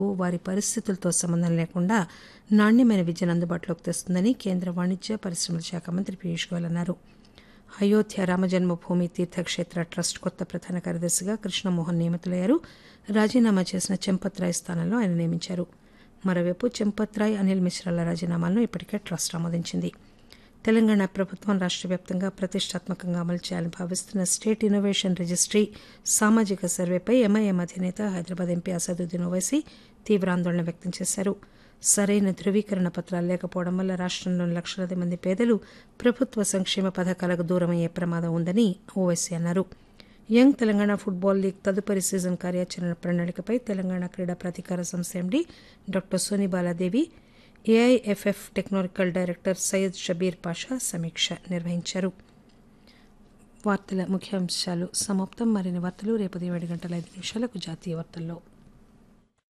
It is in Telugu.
వారి పరిస్థితులతో సంబంధం లేకుండా నాణ్యమైన విద్యను అందుబాటులోకి తెస్తుందని కేంద్ర వాణిజ్య పరిశ్రమల శాఖ మంత్రి పీయూష్ గోయల్ అన్నారు అయోధ్య రామజన్మభూమి తీర్థక్షేత్ర ట్రస్ట్ కొత్త ప్రధాన కార్యదర్శిగా కృష్ణమోహన్ నియమితులయ్యారు రాజీనామా చేసిన చెంపత్ రాయ్ స్థానంలో ఆయన నియమించారు మరోవైపు చెంపత్ రాయ్ అనిల్ మిశ్రాల రాజీనామాలను ఇప్పటికే ట్రస్ట్ ఆమోదించింది తెలంగాణ ప్రభుత్వం రాష్ట్ర వ్యాప్తంగా ప్రతిష్టాత్మకంగా అమలు చేయాలని భావిస్తున్న స్టేట్ ఇన్నోవేషన్ రిజిస్ట్రీ సామాజిక సర్వేపై ఎంఐఎం అధినేత హైదరాబాద్ ఎంపీ అసదుద్దీన్ ఓవైసీ తీవ్ర ఆందోళన వ్యక్తం చేశారు సరైన ధృవీకరణ పత్రాలు లేకపోవడం వల్ల రాష్టంలోని లక్షలాది మంది పేదలు ప్రభుత్వ సంక్షేమ పథకాలకు దూరమయ్యే ప్రమాదం ఉందని ఓవైసీ అన్నారు యంగ్ తెలంగాణ ఫుట్బాల్ లీగ్ తదుపరి సీజన్ కార్యాచరణ ప్రణాళికపై తెలంగాణ క్రీడా ప్రాధికార సంస్థ MD doctor Sonibaladevi AIFF technical director Syed Shabbir Pasha సమీక్ష నిర్వహించారు వార్తల ముఖ్యాంశాలు సమాప్తం మరిన్ని వార్తలు రేపు ఉదయం ఏడు గంటల ఐదు నిమిషాలకు జాతీయ వార్తల్లో